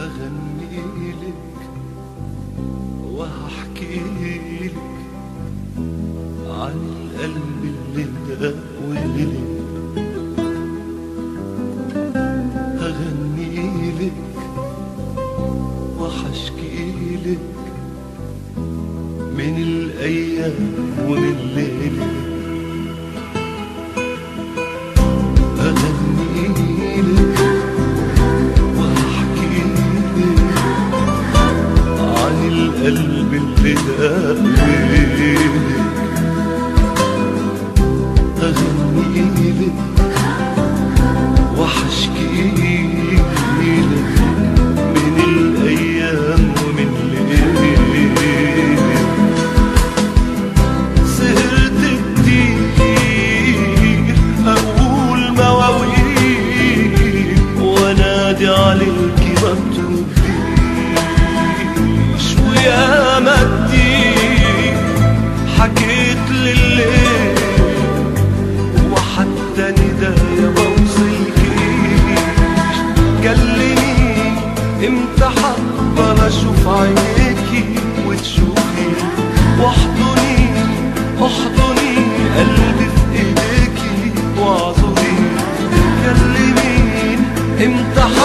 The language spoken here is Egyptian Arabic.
هغني لك وهحكي لك عن القلب اللي داولك هغني لك وحشكي لك من الأيام ومن ليلك أغني لك وأحكي لك عن القلب اللي داولك أغني لك وحشكي لك من الأيام ومن ليلك سهرت كتير أقول مواويل وأنادي عليك ما بترديش ويا ما كتير حكيت لليل وحتى ندايا موصلكيش كلميني امتى حابة اشوف عينيكي وتشوفي واحضني احضني قلبي في ايديكي واعذري كلميني امتى حابة